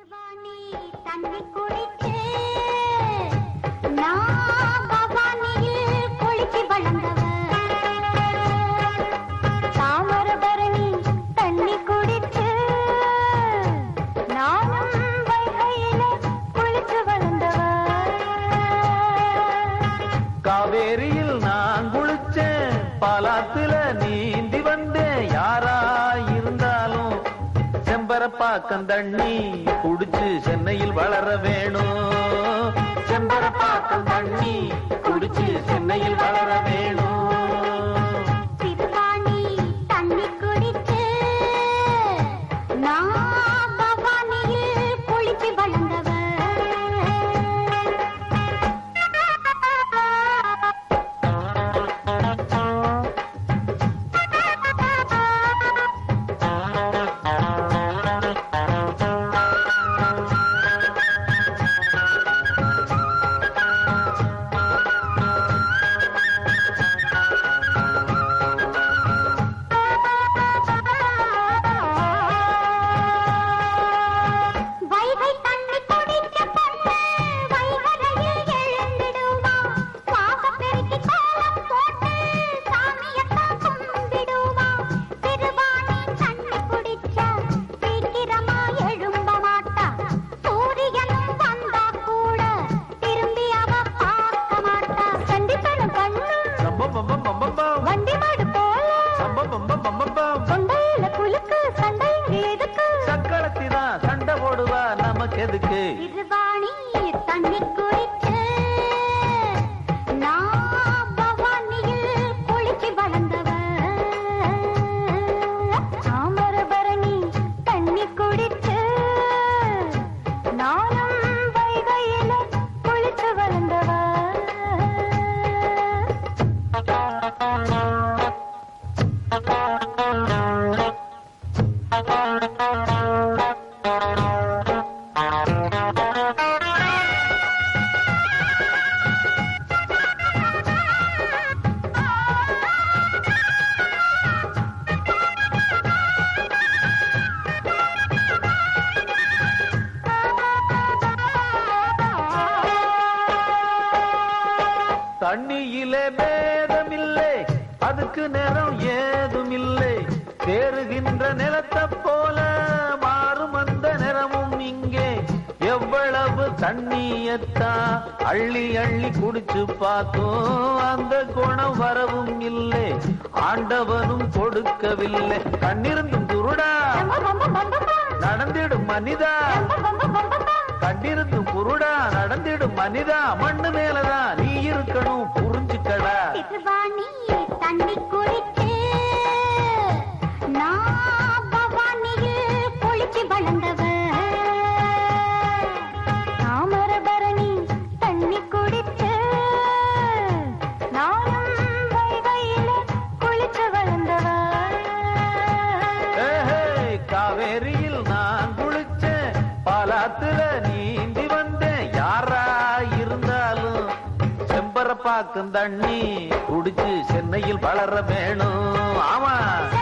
திருவாணி தண்ணி குடிச்சு நான் பவானியில் குளிச்சு வளர்ந்தவ தாமரபரணி தண்ணி குடிச்சு நானும் வைகையில குளிச்சு வளர்ந்தவ காவேரியில் நான் குளிச்சேன் பாலாத்துல நீந்தி வந்தேன் யாரா இருந்தாலும் செம்பரப்பாக்கம் தண்ணி குடிச்சு சென்னையில் வளர வேணும் செம்பரப்பாக்கம் தண்ணி குடிச்சு சென்னையில் வளர வேணும் திருவாணி தண்ணி குடிச்சு நான் பவானியில் குளிச்சு வளர்ந்தவ வைகை தண்ணி குடிச்ச பொண்ணு வைகரையில் எழுந்திடுமா பாசம் பெருக்கி கோலம் போட்டு சாமியத்தான் கும்பிடுமா திருவாணி தண்ணி குடிச்சா சீக்கிரமா எழும்ப மாட்டா சூரியனும் வந்தா கூட திரும்பி அவ பார்க்க மாட்டா சண்டித்தனம் கண்ணு பம்பம் பம்பம் பம்பம் பம். வண்டி மாடு போல பம்பம் பம்பம் பம்பம் பம். கொண்டையில குலுக்கு சண்டை இங்க எதுக்கு சக்களத்திதான் சண்டை போடுவா நமக்கு எதுக்கு திருவாணி தண்ணி குடிச்சு நான் பவானியில் குளிச்சு வளர்ந்தவ தாமரபரணி தண்ணி குடிச்சு நானும் வைகையில குளிச்சு வளர்ந்தவ தண்ணியிலே பேதமில்லை அதுக்கு நேரம் ஏதுமில்லை தேறுகின்ற நிலத்தை போல மாறும் அந்த நிறமும் இங்கே எவ்வளவு தண்ணியத்தான் அள்ளி அள்ளி குடிச்சு பார்த்தோம் அந்த குணம் வரவும் இல்லை ஆண்டவனும் கொடுக்கவில்லை கண்ணிருந்தும் குருடா நடந்திடும் மனிதா கண்டிருந்தும் குருடா நடந்திடும் மனிதா மண்ணு மேலதான் நீ இருக்கணும் புரிஞ்சுக்கடா திருவாணி தண்ணி குடிச்சு நான் பவானியில் குளிச்சு வளர்ந்தவ தாமரபரணி தண்ணி குடிச்சு நானும் வைகையில குளிச்சு வளர்ந்தவ ஏஹே, காவேரியில் நான் குளிச்சேன் பாலாத்துல நீந்தி வந்தேன் யாரா இருந்தாலும் செம்பரப்பாக்கும் தண்ணி குடிச்சு சென்னையில் வளர வேணும் ஆமா